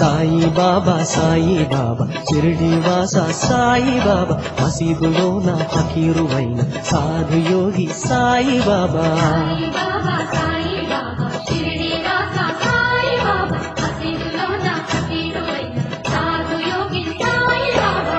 సాయి బాబా సాయి బాబా షిరిడి వాస సాయి బాబా మసీదులో నా ఫకీరువైన సాధు యోగి సాయి బాబా సాయి బాబా సాయి బాబా షిరిడి వాస సాయి బాబా మసీదులో నా ఫకీరువైన సాధు యోగి సాయి బాబా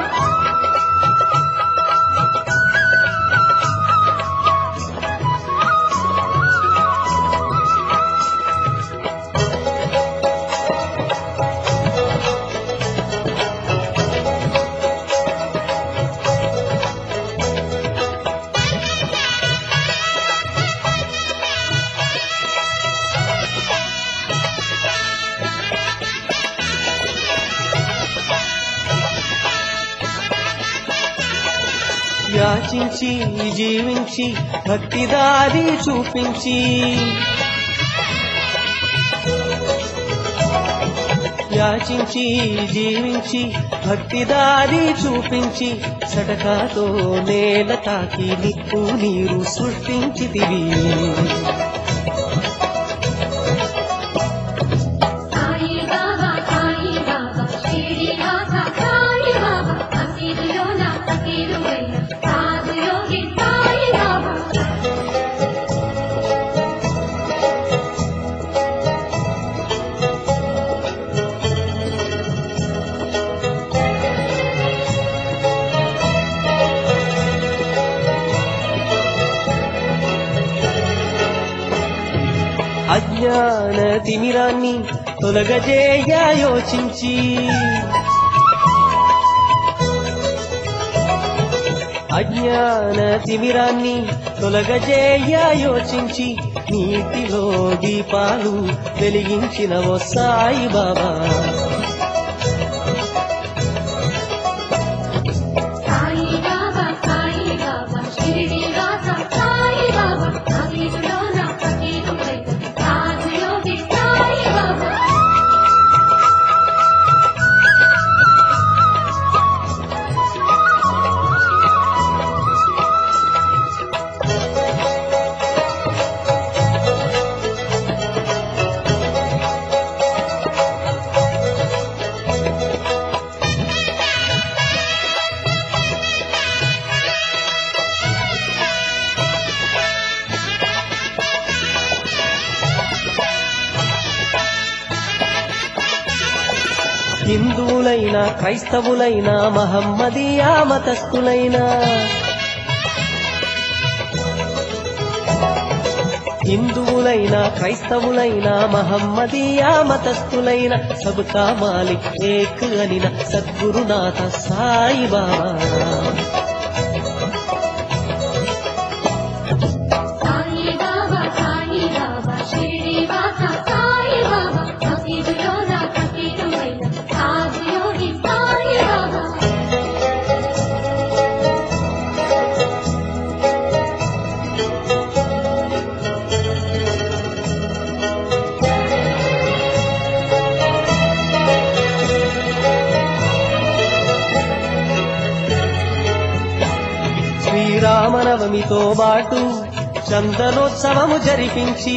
యాచించి జీవించి భక్తి దారి చూపించి యాచించి జీవించి భక్తి దారి చూపించి సడకాతో నేల తాకి నిప్పు నీరు సృష్టించితివి సాయి బాబా సాయి బాబా షిరిడి వాస సాయి బాబా మసీదులో నా ఫకీరువైన సాధు యోగి సాయి బాబా అజ్ఞాన తిమిరాన్ని తొలగజేయ యోచించి అజ్ఞాన తిమిరాన్ని తొలగజేయ యోచించి నీటిలో దీపాలు వెలిగించిన ఓ సాయి బాబా సాయి బాబా సాయి బాబా షిరిడి వాస సాయి బాబా మసీదులో నా ఫకీరువైన సాధు యోగి సాయి బాబా హిందువులైన క్రైస్తవులైన మహమ్మదీయా మతస్థులైన హిందువులైన క్రైస్తవులైన మహమ్మదీయా మతస్థులైన సబ్కా మాలిక్ ఏక్ అనిన సద్గురునాథ సాయి బాబా సాయి బాబా సాయి బాబా షిరిడి వాస సాయి బాబా మసీదులో నా ఫకీరువైన సాధు యోగి సాయి బాబా శ్రీరామనవమితో బాటు చందనోత్సవము జరిపించి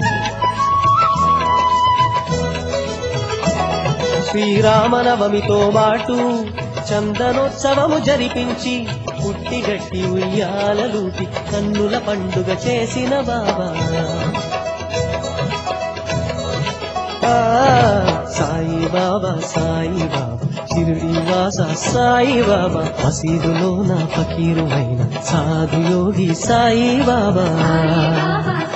శ్రీరామనవమితో బాటు చందనోత్సవము జరిపించి పుట్టిగట్టి ఉయ్యాలలూటి కన్నుల పండుగ చేసిన బాబా ఆ, సాయి బాబా సాయి బాబా షిరిడి వాస సాయి బాబా మసీదులో నా ఫకీరువైన సాధు యోగి సాయి బాబా సాయి బాబా